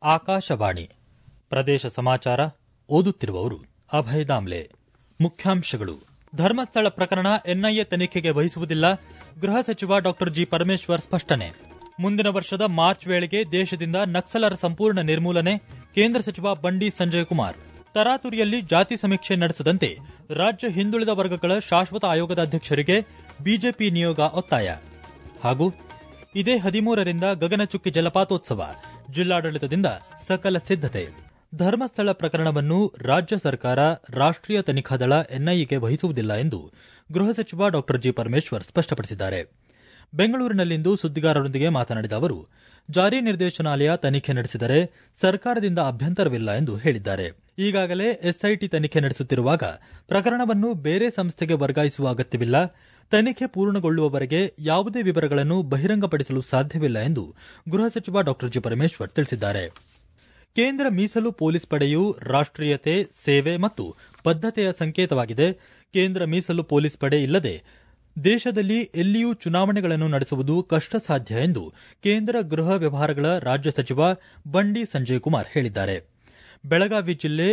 ಆಕಾಶವಾಣಿ ಪ್ರದೇಶ ಸಮಾಚಾರ ಓದುತ್ತಿರುವವರು ಅಭಯ ದಾಮ್ಲೆ ಮುಖ್ಯಾಂಶಗಳು ಧರ್ಮಸ್ಥಳ ಪ್ರಕರಣ ಎನ್ಐಎ ತನಿಖೆಗೆ ವಹಿಸುವುದಿಲ್ಲ ಗೃಹ ಸಚಿವ ಡಾ ಜಿ ಪರಮೇಶ್ವರ್ ಸ್ಪಷ್ಟನೆ ಮುಂದಿನ ವರ್ಷದ ಮಾರ್ಚ್ ವೇಳೆಗೆ ದೇಶದಿಂದ ನಕ್ಸಲರ ಸಂಪೂರ್ಣ ನಿರ್ಮೂಲನೆ ಕೇಂದ್ರ ಸಚಿವ ಬಂಡಿ ಸಂಜಯ್ ಕುಮಾರ್ ತರಾತುರಿಯಲ್ಲಿ ಜಾತಿ ಸಮೀಕ್ಷೆ ನಡೆಸದಂತೆ ರಾಜ್ಯ ಹಿಂದುಳಿದ ವರ್ಗಗಳ ಶಾಶ್ವತ ಆಯೋಗದ ಅಧ್ಯಕ್ಷರಿಗೆ ಬಿಜೆಪಿ ನಿಯೋಗ ಒತ್ತಾಯ ಹಾಗೂ ಇದೇ ಹದಿಮೂರರಿಂದ ಗಗನಚುಕ್ಕಿ ಜಲಪಾತೋತ್ಸವ ಜಿಲ್ಲಾಡಳಿತದಿಂದ ಸಕಲ ಸಿದ್ದತೆ ಧರ್ಮಸ್ಥಳ ಪ್ರಕರಣವನ್ನು ರಾಜ್ಯ ಸರ್ಕಾರ ರಾಷ್ಟೀಯ ತನಿಖಾ ದಳ ಎನ್ಐಎಗೆ ವಹಿಸುವುದಿಲ್ಲ ಎಂದು ಗೃಹ ಸಚಿವ ಡಾ ಜಿ ಪರಮೇಶ್ವರ್ ಸ್ಪಷ್ಟಪಡಿಸಿದ್ದಾರೆ ಬೆಂಗಳೂರಿನಲ್ಲಿಂದು ಸುದ್ದಿಗಾರರೊಂದಿಗೆ ಮಾತನಾಡಿದ ಅವರು ಜಾರಿ ನಿರ್ದೇಶನಾಲಯ ತನಿಖೆ ನಡೆಸಿದರೆ ಸರ್ಕಾರದಿಂದ ಅಭ್ಯಂತರವಿಲ್ಲ ಎಂದು ಹೇಳಿದ್ದಾರೆ ಈಗಾಗಲೇ ಎಸ್ಐಟಿ ತನಿಖೆ ನಡೆಸುತ್ತಿರುವಾಗ ಪ್ರಕರಣವನ್ನು ಬೇರೆ ಸಂಸ್ಥೆಗೆ ವರ್ಗಾಯಿಸುವ ಅಗತ್ಯವಿಲ್ಲ ತನಿಖೆ ಪೂರ್ಣಗೊಳ್ಳುವವರೆಗೆ ಯಾವುದೇ ವಿವರಗಳನ್ನು ಬಹಿರಂಗಪಡಿಸಲು ಸಾಧ್ಯವಿಲ್ಲ ಎಂದು ಗೃಹ ಸಚಿವ ಡಾ ಜಿ ಪರಮೇಶ್ವರ್ ತಿಳಿಸಿದ್ದಾರೆ ಕೇಂದ್ರ ಮೀಸಲು ಪೊಲೀಸ್ ಪಡೆಯು ರಾಷ್ಟೀಯತೆ ಸೇವೆ ಮತ್ತು ಬದ್ದತೆಯ ಸಂಕೇತವಾಗಿದೆ ಕೇಂದ್ರ ಮೀಸಲು ಪೊಲೀಸ್ ಪಡೆ ಇಲ್ಲದೆ ದೇಶದಲ್ಲಿ ಎಲ್ಲಿಯೂ ಚುನಾವಣೆಗಳನ್ನು ನಡೆಸುವುದು ಕಷ್ಟ ಸಾಧ್ಯ ಎಂದು ಕೇಂದ್ರ ಗೃಹ ವ್ಯವಹಾರಗಳ ರಾಜ್ಯ ಸಚಿವ ಬಂಡಿ ಸಂಜಯ್ ಕುಮಾರ್ ಹೇಳಿದ್ದಾರೆ ಬೆಳಗಾವಿ ಜಿಲ್ಲೆ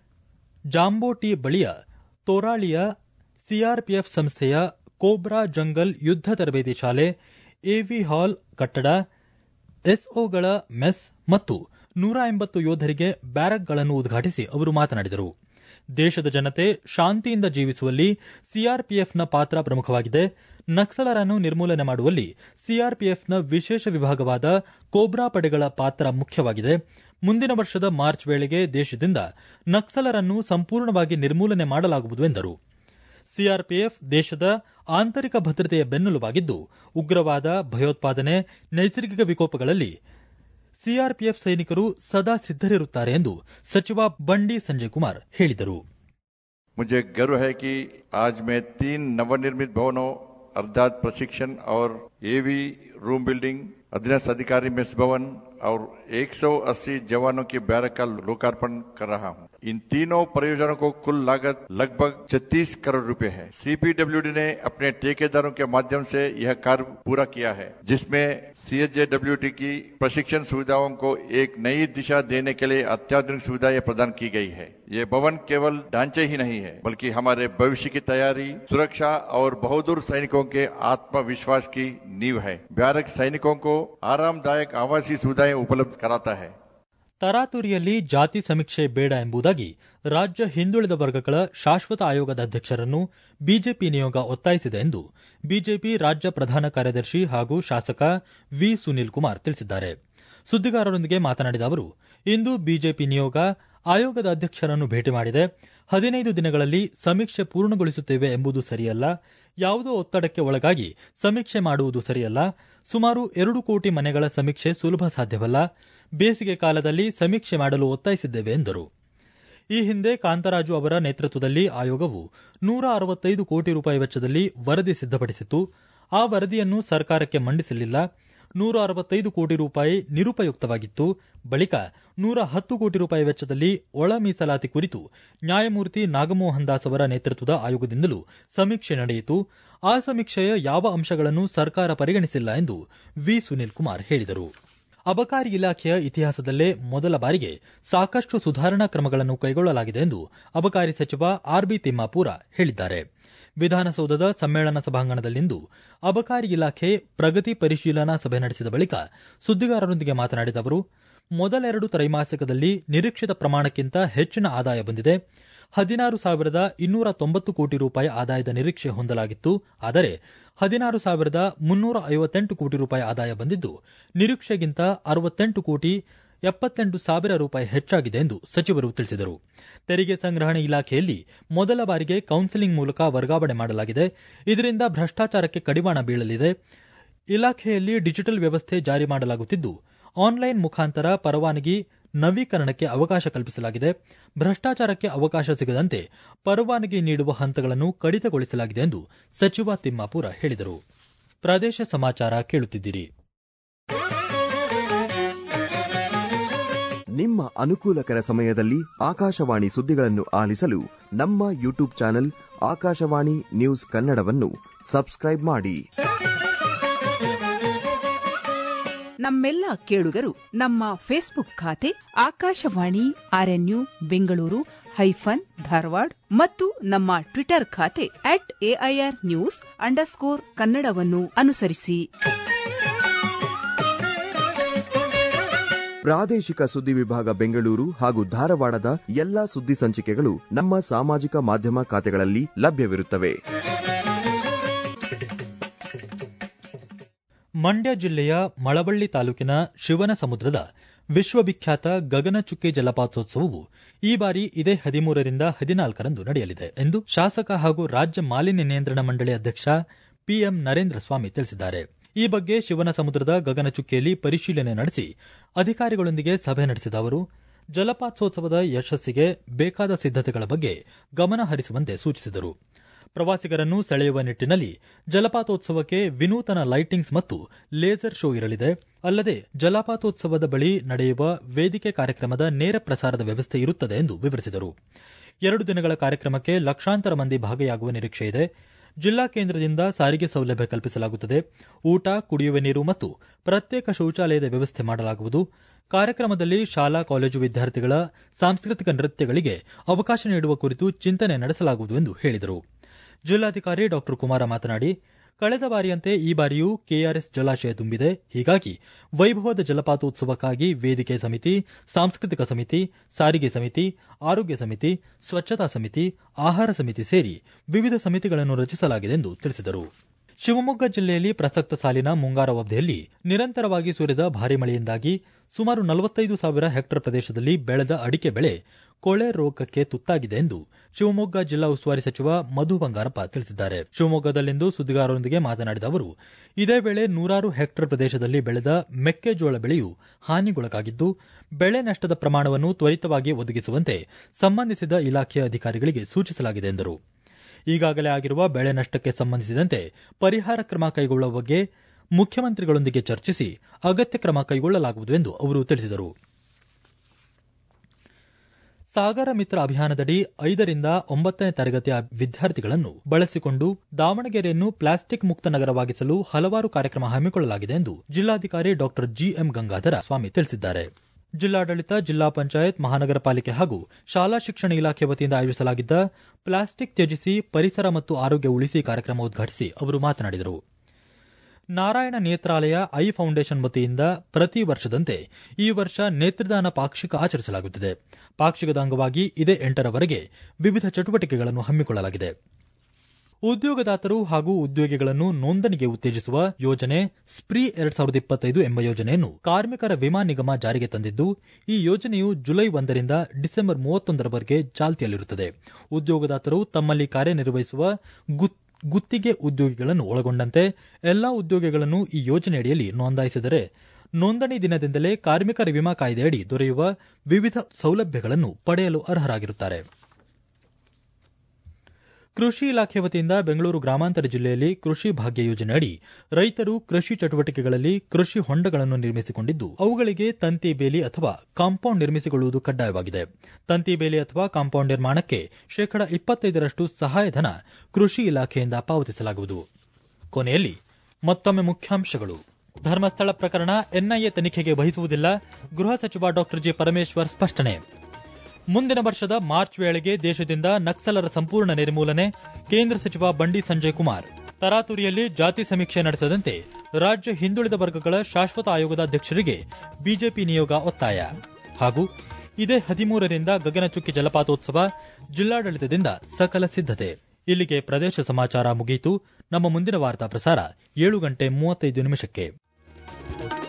ಜಾಂಬೋಟಿ ಬಳಿಯ ತೋರಾಳಿಯ ಸಿಆರ್ಪಿಎಫ್ ಸಂಸ್ಥೆಯ ಕೋಬ್ರಾ ಜಂಗಲ್ ಯುದ್ದ ತರಬೇತಿ ಶಾಲೆ ಎವಿ ಹಾಲ್ ಕಟ್ಟಡ ಎಸ್ಒಗಳ ಮೆಸ್ ಮತ್ತು ನೂರ ಎಂಬತ್ತು ಯೋಧರಿಗೆ ಬ್ಯಾರಕ್ಗಳನ್ನು ಉದ್ಘಾಟಿಸಿ ಅವರು ಮಾತನಾಡಿದರು ದೇಶದ ಜನತೆ ಶಾಂತಿಯಿಂದ ಜೀವಿಸುವಲ್ಲಿ ಸಿಆರ್ಪಿಎಫ್ನ ಪಾತ್ರ ಪ್ರಮುಖವಾಗಿದೆ ನಕ್ಸಲರನ್ನು ನಿರ್ಮೂಲನೆ ಮಾಡುವಲ್ಲಿ ಸಿಆರ್ಪಿಎಫ್ನ ವಿಶೇಷ ವಿಭಾಗವಾದ ಕೋಬ್ರಾ ಪಡೆಗಳ ಪಾತ್ರ ಮುಖ್ಯವಾಗಿದೆ ಮುಂದಿನ ವರ್ಷದ ಮಾರ್ಚ್ ವೇಳೆಗೆ ದೇಶದಿಂದ ನಕ್ಸಲರನ್ನು ಸಂಪೂರ್ಣವಾಗಿ ನಿರ್ಮೂಲನೆ ಮಾಡಲಾಗುವುದು ಎಂದರು ಸಿಆರ್ಪಿಎಫ್ ದೇಶದ ಆಂತರಿಕ ಭದ್ರತೆಯ ಬೆನ್ನೆಲುಬಾಗಿದ್ದು ಉಗ್ರವಾದ ಭಯೋತ್ಪಾದನೆ ನೈಸರ್ಗಿಕ ವಿಕೋಪಗಳಲ್ಲಿ ಸಿಆರ್ಪಿಎಫ್ ಸೈನಿಕರು ಸದಾ ಸಿದ್ದರಿರುತ್ತಾರೆ ಎಂದು ಸಚಿವ ಬಂಡಿ ಸಂಜಯ್ ಕುಮಾರ್ ಹೇಳಿದರು मुझे गर्व है कि आज मैं तीन नवनिर्मित भवनों अर्थात प्रशिक्षण और एवी रूम बिल्डिंग अधीनस्थ अधिकारी मेस भवन और 180 जवानों की बैरक का लोकार्पण कर रहा हूं इन तीनों परियोजनाओं को कुल लागत लगभग 36 करोड़ रुपए है सीपीडब्ल्यूडी ने अपने ठेकेदारों के माध्यम से यह कार्य पूरा किया है जिसमें सीएचजेडब्ल्यूटी की प्रशिक्षण सुविधाओं को एक नई दिशा देने के लिए अत्याधुनिक सुविधाएं प्रदान की गई है ये भवन केवल ढांचे ही नहीं है बल्कि हमारे भविष्य की तैयारी सुरक्षा और बहादुर सैनिकों के आत्मविश्वास की नींव है बैरक सैनिकों को आरामदायक आवासीय सुविधाएं उपलब्ध कराता है ತರಾತುರಿಯಲ್ಲಿ ಜಾತಿ ಸಮೀಕ್ಷೆ ಬೇಡ ಎಂಬುದಾಗಿ ರಾಜ್ಯ ಹಿಂದುಳಿದ ವರ್ಗಗಳ ಶಾಶ್ವತ ಆಯೋಗದ ಅಧ್ಯಕ್ಷರನ್ನು ಬಿಜೆಪಿ ನಿಯೋಗ ಒತ್ತಾಯಿಸಿದೆ ಎಂದು ಬಿಜೆಪಿ ರಾಜ್ಯ ಪ್ರಧಾನ ಕಾರ್ಯದರ್ಶಿ ಹಾಗೂ ಶಾಸಕ ವಿ ಸುನೀಲ್ ಕುಮಾರ್ ತಿಳಿಸಿದ್ದಾರೆ ಸುದ್ದಿಗಾರರೊಂದಿಗೆ ಮಾತನಾಡಿದ ಅವರು ಇಂದು ಬಿಜೆಪಿ ನಿಯೋಗ ಆಯೋಗದ ಅಧ್ಯಕ್ಷರನ್ನು ಭೇಟಿ ಮಾಡಿದೆ ಹದಿನೈದು ದಿನಗಳಲ್ಲಿ ಸಮೀಕ್ಷೆ ಪೂರ್ಣಗೊಳಿಸುತ್ತೇವೆ ಎಂಬುದು ಸರಿಯಲ್ಲ ಯಾವುದೋ ಒತ್ತಡಕ್ಕೆ ಒಳಗಾಗಿ ಸಮೀಕ್ಷೆ ಮಾಡುವುದು ಸರಿಯಲ್ಲ ಸುಮಾರು ಎರಡು ಕೋಟಿ ಮನೆಗಳ ಸಮೀಕ್ಷೆ ಸುಲಭ ಸಾಧ್ಯವಲ್ಲ ಬೇಸಿಗೆ ಕಾಲದಲ್ಲಿ ಸಮೀಕ್ಷೆ ಮಾಡಲು ಒತ್ತಾಯಿಸಿದ್ದೇವೆ ಎಂದರು ಈ ಹಿಂದೆ ಕಾಂತರಾಜು ಅವರ ನೇತೃತ್ವದಲ್ಲಿ ಆಯೋಗವು ನೂರ ಅರವತ್ತೈದು ಕೋಟಿ ರೂಪಾಯಿ ವೆಚ್ಚದಲ್ಲಿ ವರದಿ ಸಿದ್ದಪಡಿಸಿತ್ತು ಆ ವರದಿಯನ್ನು ಸರ್ಕಾರಕ್ಕೆ ಮಂಡಿಸಲಿಲ್ಲ ನೂರ ಅರವತ್ತೈದು ಕೋಟಿ ರೂಪಾಯಿ ನಿರುಪಯುಕ್ತವಾಗಿತ್ತು ಬಳಿಕ ನೂರ ಹತ್ತು ಕೋಟಿ ರೂಪಾಯಿ ವೆಚ್ಚದಲ್ಲಿ ಒಳ ಮೀಸಲಾತಿ ಕುರಿತು ನ್ಯಾಯಮೂರ್ತಿ ನಾಗಮೋಹನ್ ದಾಸ್ ಅವರ ನೇತೃತ್ವದ ಆಯೋಗದಿಂದಲೂ ಸಮೀಕ್ಷೆ ನಡೆಯಿತು ಆ ಸಮೀಕ್ಷೆಯ ಯಾವ ಅಂಶಗಳನ್ನು ಸರ್ಕಾರ ಪರಿಗಣಿಸಿಲ್ಲ ಎಂದು ವಿ ಸುನೀಲ್ ಕುಮಾರ್ ಹೇಳಿದರು ಅಬಕಾರಿ ಇಲಾಖೆಯ ಇತಿಹಾಸದಲ್ಲೇ ಮೊದಲ ಬಾರಿಗೆ ಸಾಕಷ್ಟು ಸುಧಾರಣಾ ಕ್ರಮಗಳನ್ನು ಕೈಗೊಳ್ಳಲಾಗಿದೆ ಎಂದು ಅಬಕಾರಿ ಸಚಿವ ಆರ್ಬಿ ತಿಮ್ಮಾಪೂರ ಹೇಳಿದ್ದಾರೆ ವಿಧಾನಸೌಧದ ಸಮ್ಮೇಳನ ಸಭಾಂಗಣದಲ್ಲಿಂದು ಅಬಕಾರಿ ಇಲಾಖೆ ಪ್ರಗತಿ ಪರಿಶೀಲನಾ ಸಭೆ ನಡೆಸಿದ ಬಳಿಕ ಸುದ್ದಿಗಾರರೊಂದಿಗೆ ಮಾತನಾಡಿದ ಅವರು ಮೊದಲೆರಡು ತ್ರೈಮಾಸಿಕದಲ್ಲಿ ನಿರೀಕ್ಷಿತ ಪ್ರಮಾಣಕ್ಕಿಂತ ಹೆಚ್ಚಿನ ಆದಾಯ ಬಂದಿದೆ ಹದಿನಾರು ಸಾವಿರದ ಇನ್ನೂರ ತೊಂಬತ್ತು ಕೋಟಿ ರೂಪಾಯಿ ಆದಾಯದ ನಿರೀಕ್ಷೆ ಹೊಂದಲಾಗಿತ್ತು ಆದರೆ ಹದಿನಾರು ಸಾವಿರದ ಮುನ್ನೂರ ಐವತ್ತೆಂಟು ಕೋಟಿ ರೂಪಾಯಿ ಆದಾಯ ಬಂದಿದ್ದು ನಿರೀಕ್ಷೆಗಿಂತ ಅರವತ್ತೆಂಟು ಕೋಟಿ ಎಪ್ಪತ್ತೆಂಟು ಸಾವಿರ ರೂಪಾಯಿ ಹೆಚ್ಚಾಗಿದೆ ಎಂದು ಸಚಿವರು ತಿಳಿಸಿದರು ತೆರಿಗೆ ಸಂಗ್ರಹಣೆ ಇಲಾಖೆಯಲ್ಲಿ ಮೊದಲ ಬಾರಿಗೆ ಕೌನ್ಸೆಲಿಂಗ್ ಮೂಲಕ ವರ್ಗಾವಣೆ ಮಾಡಲಾಗಿದೆ ಇದರಿಂದ ಭ್ರಷ್ಟಾಚಾರಕ್ಕೆ ಕಡಿವಾಣ ಬೀಳಲಿದೆ ಇಲಾಖೆಯಲ್ಲಿ ಡಿಜಿಟಲ್ ವ್ಯವಸ್ಥೆ ಜಾರಿ ಮಾಡಲಾಗುತ್ತಿದ್ದು ಆನ್ಲೈನ್ ಮುಖಾಂತರ ಪರವಾನಗಿ ನವೀಕರಣಕ್ಕೆ ಅವಕಾಶ ಕಲ್ಪಿಸಲಾಗಿದೆ ಭ್ರಷ್ಟಾಚಾರಕ್ಕೆ ಅವಕಾಶ ಸಿಗದಂತೆ ಪರವಾನಗಿ ನೀಡುವ ಹಂತಗಳನ್ನು ಕಡಿತಗೊಳಿಸಲಾಗಿದೆ ಎಂದು ಸಚಿವ ತಿಮ್ಮಾಪುರ ಹೇಳಿದರು ಪ್ರದೇಶ ಸಮಾಚಾರ ಕೇಳುತ್ತಿದ್ದೀರಿ ನಿಮ್ಮ ಅನುಕೂಲಕರ ಸಮಯದಲ್ಲಿ ಆಕಾಶವಾಣಿ ಸುದ್ದಿಗಳನ್ನು ಆಲಿಸಲು ನಮ್ಮ ಯೂಟ್ಯೂಬ್ ಚಾನೆಲ್ ಆಕಾಶವಾಣಿ ನ್ಯೂಸ್ ಕನ್ನಡವನ್ನು ಸಬ್ಸ್ಕ್ರೈಬ್ ಮಾಡಿ ನಮ್ಮೆಲ್ಲ ಕೇಳುಗರು ನಮ್ಮ ಫೇಸ್ಬುಕ್ ಖಾತೆ ಆಕಾಶವಾಣಿ ಆರ್ಎನ್ಯು ಬೆಂಗಳೂರು ಹೈಫನ್ ಧಾರವಾಡ ಮತ್ತು ನಮ್ಮ ಟ್ವಿಟರ್ ಖಾತೆ ಅಟ್ ಎಐಆರ್ ನ್ಯೂಸ್ ಅಂಡರ್ಸ್ಕೋರ್ ಕನ್ನಡವನ್ನು ಅನುಸರಿಸಿ ಪ್ರಾದೇಶಿಕ ಸುದ್ದಿ ವಿಭಾಗ ಬೆಂಗಳೂರು ಹಾಗೂ ಧಾರವಾಡದ ಎಲ್ಲಾ ಸುದ್ದಿ ಸಂಚಿಕೆಗಳು ನಮ್ಮ ಸಾಮಾಜಿಕ ಮಾಧ್ಯಮ ಖಾತೆಗಳಲ್ಲಿ ಲಭ್ಯವಿರುತ್ತವೆ ಮಂಡ್ಯ ಜಿಲ್ಲೆಯ ಮಳವಳ್ಳಿ ತಾಲೂಕಿನ ಶಿವನ ಸಮುದ್ರದ ವಿಶ್ವವಿಖ್ಯಾತ ಗಗನಚುಕ್ಕಿ ಜಲಪಾತೋತ್ಸವವು ಈ ಬಾರಿ ಇದೇ ಹದಿಮೂರರಿಂದ ಹದಿನಾಲ್ಕರಂದು ನಡೆಯಲಿದೆ ಎಂದು ಶಾಸಕ ಹಾಗೂ ರಾಜ್ಯ ಮಾಲಿನ್ಯ ನಿಯಂತ್ರಣ ಮಂಡಳಿ ಅಧ್ಯಕ್ಷ ಪಿಎಂ ನರೇಂದ್ರ ಸ್ವಾಮಿ ತಿಳಿಸಿದ್ದಾರೆ ಈ ಬಗ್ಗೆ ಶಿವನ ಸಮುದ್ರದ ಗಗನಚುಕ್ಕಿಯಲ್ಲಿ ಪರಿಶೀಲನೆ ನಡೆಸಿ ಅಧಿಕಾರಿಗಳೊಂದಿಗೆ ಸಭೆ ನಡೆಸಿದ ಅವರು ಜಲಪಾತೋತ್ಸವದ ಯಶಸ್ಸಿಗೆ ಬೇಕಾದ ಸಿದ್ದತೆಗಳ ಬಗ್ಗೆ ಗಮನ ಹರಿಸುವಂತೆ ಸೂಚಿಸಿದರು ಪ್ರವಾಸಿಗರನ್ನು ಸೆಳೆಯುವ ನಿಟ್ಟಿನಲ್ಲಿ ಜಲಪಾತೋತ್ಸವಕ್ಕೆ ವಿನೂತನ ಲೈಟಿಂಗ್ಸ್ ಮತ್ತು ಲೇಸರ್ ಶೋ ಇರಲಿದೆ ಅಲ್ಲದೆ ಜಲಪಾತೋತ್ಸವದ ಬಳಿ ನಡೆಯುವ ವೇದಿಕೆ ಕಾರ್ಯಕ್ರಮದ ನೇರ ಪ್ರಸಾರದ ವ್ಯವಸ್ಥೆ ಇರುತ್ತದೆ ಎಂದು ವಿವರಿಸಿದರು ಎರಡು ದಿನಗಳ ಕಾರ್ಯಕ್ರಮಕ್ಕೆ ಲಕ್ಷಾಂತರ ಮಂದಿ ಭಾಗಿಯಾಗುವ ನಿರೀಕ್ಷೆ ಇದೆ ಜಿಲ್ಲಾ ಕೇಂದ್ರದಿಂದ ಸಾರಿಗೆ ಸೌಲಭ್ಯ ಕಲ್ಪಿಸಲಾಗುತ್ತದೆ ಊಟ ಕುಡಿಯುವ ನೀರು ಮತ್ತು ಪ್ರತ್ಯೇಕ ಶೌಚಾಲಯದ ವ್ಯವಸ್ಥೆ ಮಾಡಲಾಗುವುದು ಕಾರ್ಯಕ್ರಮದಲ್ಲಿ ಶಾಲಾ ಕಾಲೇಜು ವಿದ್ಯಾರ್ಥಿಗಳ ಸಾಂಸ್ಕೃತಿಕ ನೃತ್ಯಗಳಿಗೆ ಅವಕಾಶ ನೀಡುವ ಕುರಿತು ಚಿಂತನೆ ನಡೆಸಲಾಗುವುದು ಎಂದು ಹೇಳಿದರು ಜಿಲ್ಲಾಧಿಕಾರಿ ಡಾ ಕುಮಾರ ಮಾತನಾಡಿ ಕಳೆದ ಬಾರಿಯಂತೆ ಈ ಬಾರಿಯೂ ಕೆಆರ್ಎಸ್ ಜಲಾಶಯ ತುಂಬಿದೆ ಹೀಗಾಗಿ ವೈಭವದ ಜಲಪಾತೋತ್ಸವಕ್ಕಾಗಿ ವೇದಿಕೆ ಸಮಿತಿ ಸಾಂಸ್ಕೃತಿಕ ಸಮಿತಿ ಸಾರಿಗೆ ಸಮಿತಿ ಆರೋಗ್ಯ ಸಮಿತಿ ಸ್ವಚ್ಛತಾ ಸಮಿತಿ ಆಹಾರ ಸಮಿತಿ ಸೇರಿ ವಿವಿಧ ಸಮಿತಿಗಳನ್ನು ರಚಿಸಲಾಗಿದೆ ಎಂದು ತಿಳಿಸಿದರು ಶಿವಮೊಗ್ಗ ಜಿಲ್ಲೆಯಲ್ಲಿ ಪ್ರಸಕ್ತ ಸಾಲಿನ ಮುಂಗಾರು ಅವಧಿಯಲ್ಲಿ ನಿರಂತರವಾಗಿ ಸುರಿದ ಭಾರಿ ಮಳೆಯಿಂದಾಗಿ ಸುಮಾರು ನಲವತ್ತೈದು ಸಾವಿರ ಹೆಕ್ಟೇರ್ ಪ್ರದೇಶದಲ್ಲಿ ಬೆಳೆದ ಅಡಿಕೆ ಬೆಳೆ ಕೊಳೆ ರೋಗಕ್ಕೆ ತುತ್ತಾಗಿದೆ ಎಂದು ಶಿವಮೊಗ್ಗ ಜಿಲ್ಲಾ ಉಸ್ತುವಾರಿ ಸಚಿವ ಮಧು ಬಂಗಾರಪ್ಪ ತಿಳಿಸಿದ್ದಾರೆ ಶಿವಮೊಗ್ಗದಲ್ಲಿಂದು ಸುದ್ದಿಗಾರರೊಂದಿಗೆ ಮಾತನಾಡಿದ ಅವರು ಇದೇ ವೇಳೆ ನೂರಾರು ಹೆಕ್ಟೇರ್ ಪ್ರದೇಶದಲ್ಲಿ ಬೆಳೆದ ಮೆಕ್ಕೆಜೋಳ ಬೆಳೆಯು ಹಾನಿಗೊಳಗಾಗಿದ್ದು ಬೆಳೆ ನಷ್ಟದ ಪ್ರಮಾಣವನ್ನು ತ್ವರಿತವಾಗಿ ಒದಗಿಸುವಂತೆ ಸಂಬಂಧಿಸಿದ ಇಲಾಖೆಯ ಅಧಿಕಾರಿಗಳಿಗೆ ಸೂಚಿಸಲಾಗಿದೆ ಎಂದರು ಈಗಾಗಲೇ ಆಗಿರುವ ಬೆಳೆ ನಷ್ಟಕ್ಕೆ ಸಂಬಂಧಿಸಿದಂತೆ ಪರಿಹಾರ ಕ್ರಮ ಕೈಗೊಳ್ಳುವ ಬಗ್ಗೆ ಮುಖ್ಯಮಂತ್ರಿಗಳೊಂದಿಗೆ ಚರ್ಚಿಸಿ ಅಗತ್ಯ ಕ್ರಮ ಕೈಗೊಳ್ಳಲಾಗುವುದು ಎಂದು ಅವರು ತಿಳಿಸಿದರು ಸಾಗರ ಮಿತ್ರ ಅಭಿಯಾನದಡಿ ಐದರಿಂದ ಒಂಬತ್ತನೇ ತರಗತಿಯ ವಿದ್ಯಾರ್ಥಿಗಳನ್ನು ಬಳಸಿಕೊಂಡು ದಾವಣಗೆರೆಯನ್ನು ಪ್ಲಾಸ್ಟಿಕ್ ಮುಕ್ತ ನಗರವಾಗಿಸಲು ಹಲವಾರು ಕಾರ್ಯಕ್ರಮ ಹಮ್ಮಿಕೊಳ್ಳಲಾಗಿದೆ ಎಂದು ಜಿಲ್ಲಾಧಿಕಾರಿ ಡಾ ಜಿಎಂ ಗಂಗಾಧರ ಸ್ವಾಮಿ ತಿಳಿಸಿದ್ದಾರೆ ಜಿಲ್ಲಾಡಳಿತ ಜಿಲ್ಲಾ ಪಂಚಾಯತ್ ಮಹಾನಗರ ಪಾಲಿಕೆ ಹಾಗೂ ಶಾಲಾ ಶಿಕ್ಷಣ ಇಲಾಖೆ ವತಿಯಿಂದ ಆಯೋಜಿಸಲಾಗಿದ್ದ ಪ್ಲಾಸ್ಟಿಕ್ ತ್ಯಜಿಸಿ ಪರಿಸರ ಮತ್ತು ಆರೋಗ್ಯ ಉಳಿಸಿ ಕಾರ್ಯಕ್ರಮ ಉದ್ಘಾಟಿಸಿ ಅವರು ಮಾತನಾಡಿದರು ನಾರಾಯಣ ನೇತ್ರಾಲಯ ಐ ಫೌಂಡೇಶನ್ ವತಿಯಿಂದ ಪ್ರತಿ ವರ್ಷದಂತೆ ಈ ವರ್ಷ ನೇತ್ರದಾನ ಪಾಕ್ಷಿಕ ಆಚರಿಸಲಾಗುತ್ತಿದೆ ಪಾಕ್ಷಿಕದ ಅಂಗವಾಗಿ ಇದೇ ಎಂಟರವರೆಗೆ ವಿವಿಧ ಚಟುವಟಿಕೆಗಳನ್ನು ಹಮ್ಮಿಕೊಳ್ಳಲಾಗಿದೆ ಉದ್ಯೋಗದಾತರು ಹಾಗೂ ಉದ್ಯೋಗಿಗಳನ್ನು ನೋಂದಣಿಗೆ ಉತ್ತೇಜಿಸುವ ಯೋಜನೆ ಸ್ಪ್ರೀ ಎರಡ್ ಸಾವಿರದ ಇಪ್ಪತ್ತೈದು ಎಂಬ ಯೋಜನೆಯನ್ನು ಕಾರ್ಮಿಕರ ವಿಮಾ ನಿಗಮ ಜಾರಿಗೆ ತಂದಿದ್ದು ಈ ಯೋಜನೆಯು ಜುಲೈ ಒಂದರಿಂದ ಡಿಸೆಂಬರ್ ಮೂವತ್ತೊಂದರವರೆಗೆ ಚಾಲ್ತಿಯಲ್ಲಿರುತ್ತದೆ ಉದ್ಯೋಗದಾತರು ತಮ್ಮಲ್ಲಿ ಕಾರ್ಯನಿರ್ವಹಿಸುವ ಗುತ್ತಿಗೆ ಉದ್ಯೋಗಿಗಳನ್ನು ಒಳಗೊಂಡಂತೆ ಎಲ್ಲಾ ಉದ್ಯೋಗಿಗಳನ್ನು ಈ ಯೋಜನೆಯಡಿಯಲ್ಲಿ ನೋಂದಾಯಿಸಿದರೆ ನೋಂದಣಿ ದಿನದಿಂದಲೇ ಕಾರ್ಮಿಕರ ವಿಮಾ ಕಾಯ್ದೆಯಡಿ ದೊರೆಯುವ ವಿವಿಧ ಸೌಲಭ್ಯಗಳನ್ನು ಪಡೆಯಲು ಅರ್ಹರಾಗಿರುತ್ತಾರೆ ಕೃಷಿ ಇಲಾಖೆ ವತಿಯಿಂದ ಬೆಂಗಳೂರು ಗ್ರಾಮಾಂತರ ಜಿಲ್ಲೆಯಲ್ಲಿ ಕೃಷಿ ಭಾಗ್ಯ ಯೋಜನೆಯಡಿ ರೈತರು ಕೃಷಿ ಚಟುವಟಿಕೆಗಳಲ್ಲಿ ಕೃಷಿ ಹೊಂಡಗಳನ್ನು ನಿರ್ಮಿಸಿಕೊಂಡಿದ್ದು ಅವುಗಳಿಗೆ ತಂತಿ ಬೇಲಿ ಅಥವಾ ಕಾಂಪೌಂಡ್ ನಿರ್ಮಿಸಿಕೊಳ್ಳುವುದು ಕಡ್ಡಾಯವಾಗಿದೆ ತಂತಿ ಬೇಲಿ ಅಥವಾ ಕಾಂಪೌಂಡ್ ನಿರ್ಮಾಣಕ್ಕೆ ಶೇಕಡಾ ಇಪ್ಪತ್ತೈದರಷ್ಟು ಸಹಾಯಧನ ಕೃಷಿ ಇಲಾಖೆಯಿಂದ ಪಾವತಿಸಲಾಗುವುದು ಕೊನೆಯಲ್ಲಿ ಮತ್ತೊಮ್ಮೆ ಮುಖ್ಯಾಂಶಗಳು ಧರ್ಮಸ್ಥಳ ಪ್ರಕರಣ ಎನ್ಐಎ ತನಿಖೆಗೆ ವಹಿಸುವುದಿಲ್ಲ ಗೃಹ ಸಚಿವ ಡಾ ಜಿ ಪರಮೇಶ್ವರ್ ಸ್ಪಷ್ಟನೆ ಮುಂದಿನ ವರ್ಷದ ಮಾರ್ಚ್ ವೇಳೆಗೆ ದೇಶದಿಂದ ನಕ್ಸಲರ ಸಂಪೂರ್ಣ ನಿರ್ಮೂಲನೆ ಕೇಂದ್ರ ಸಚಿವ ಬಂಡಿ ಸಂಜಯ್ ಕುಮಾರ್ ತರಾತುರಿಯಲ್ಲಿ ಜಾತಿ ಸಮೀಕ್ಷೆ ನಡೆಸದಂತೆ ರಾಜ್ಯ ಹಿಂದುಳಿದ ವರ್ಗಗಳ ಶಾಶ್ವತ ಆಯೋಗದ ಅಧ್ಯಕ್ಷರಿಗೆ ಬಿಜೆಪಿ ನಿಯೋಗ ಒತ್ತಾಯ ಹಾಗೂ ಇದೇ ಹದಿಮೂರರಿಂದ ಗಗನಚುಕ್ಕಿ ಜಲಪಾತೋತ್ಸವ ಜಿಲ್ಲಾಡಳಿತದಿಂದ ಸಕಲ ಸಿದ್ದತೆ ಇಲ್ಲಿಗೆ ಪ್ರದೇಶ ಸಮಾಚಾರ ಮುಗಿಯಿತು ನಮ್ಮ ಮುಂದಿನ ವಾರ್ತಾ ಪ್ರಸಾರ ಏಳು ಗಂಟೆ ಮೂವತ್ತೈದು ನಿಮಿಷಕ್ಕೆ